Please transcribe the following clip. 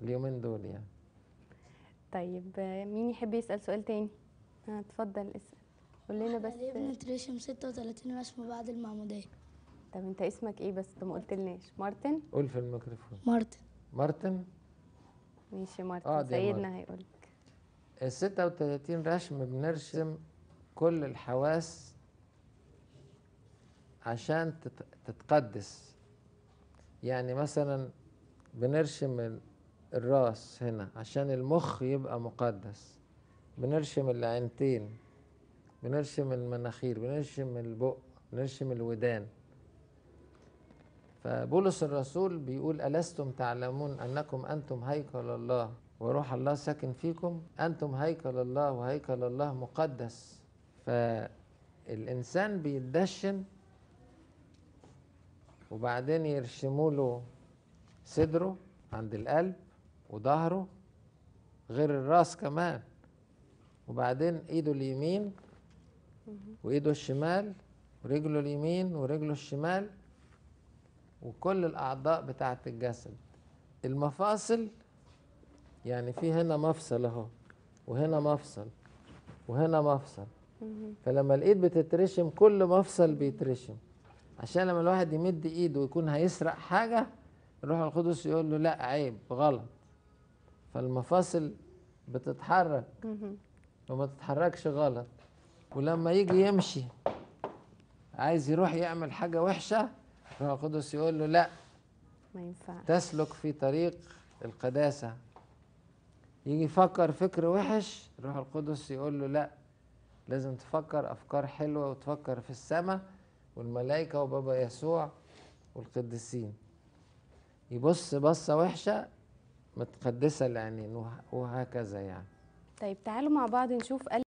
اليومين دول يعني طيب آه، مين يحب يسأل سؤال تاني ها اتفضل اسأل قول لنا بس ليه بنترسم 36 رسمة بعد المعمودية طب انت اسمك ايه بس انت ما قلتلناش مارتن قول في الميكروفون مارتن مارتن ماشي مارتن اقعد يا سيدنا هيقول ال 36 رسم بنرسم كل الحواس عشان تت- تتقدس يعني مثلا بنرسم ال- الراس هنا عشان المخ يبقى مقدس بنرسم العينتين بنرسم المناخير بنرسم البق بنرسم الودان فبولس الرسول بيقول ألستم تعلمون أنكم أنتم هيكل الله وروح الله ساكن فيكم أنتم هيكل الله وهيكل الله مقدس فالإنسان بيتدشن وبعدين يرسموا له صدره عند القلب وظهره غير الراس كمان وبعدين ايده اليمين وايده الشمال ورجله اليمين ورجله الشمال وكل الاعضاء بتاعه الجسد المفاصل يعني في هنا مفصل اهو وهنا مفصل وهنا مفصل فلما الايد بتترشم كل مفصل بيترشم عشان لما الواحد يمد ايده ويكون هيسرق حاجه الروح القدس يقول له لا عيب غلط فالمفاصل بتتحرك وما تتحركش غلط ولما يجي يمشي عايز يروح يعمل حاجه وحشه الروح القدس يقول له لا ما ينفعش تسلك في طريق القداسة يجي يفكر فكر وحش الروح القدس يقول له لا لازم تفكر أفكار حلوة وتفكر في السماء والملائكة وبابا يسوع والقديسين يبص بصة وحشة متقدسة العينين وه- وهكذا يعني طيب تعالوا مع بعض نشوف